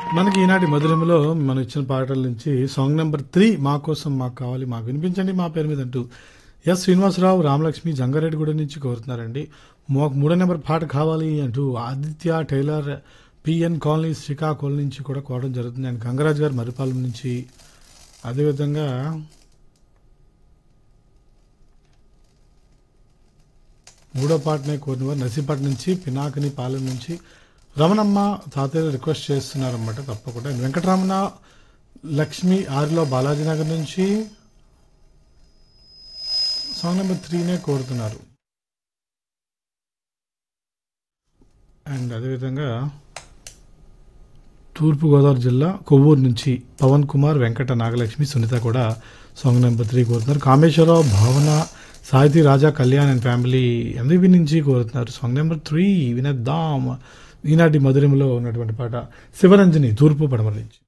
మనకి ఈనాటి మధురములో మనం ఇచ్చిన పాటల నుంచి సాంగ్ నెంబర్ త్రీ మా కోసం మాకు కావాలి మాకు వినిపించండి మా పేరు మీద అంటూ ఎస్ శ్రీనివాసరావు రామలక్ష్మి జంగారెడ్డిగూడ నుంచి కోరుతున్నారండి మాకు మూడో నెంబర్ పాట కావాలి అంటూ Aditya tailor PN colony Srikakulam నుంచి కూడా కోరడం జరుగుతుంది అండ్ గంగరాజ్ గారు మరిపాలెం నుంచి అదేవిధంగా మూడో పాటనే కోరినవారు నర్సీపట్నం నుంచి పినాకని పాలెం నుంచి రమణమ్మ తాతయ్య రిక్వెస్ట్ చేస్తున్నారన్నమాట తప్పకుండా వెంకటరమణ లక్ష్మి ఆరులో బాలాజీ నగర్ నుంచి సాంగ్ నెంబర్ త్రీనే కోరుతున్నారు అండ్ అదేవిధంగా తూర్పుగోదావరి జిల్లా కొవ్వూరు నుంచి పవన్ కుమార్ వెంకట నాగలక్ష్మి సునీత కూడా సాంగ్ నెంబర్ త్రీ కోరుతున్నారు Kameswararao Bhavana Sahiti Raja Kalyan and family MBB నుంచి కోరుతున్నారు సాంగ్ నెంబర్ త్రీ వినద్దాం ఈనాటి మధురంలో ఉన్నటువంటి పాట శివరంజని తూర్పు పడమర నుంచి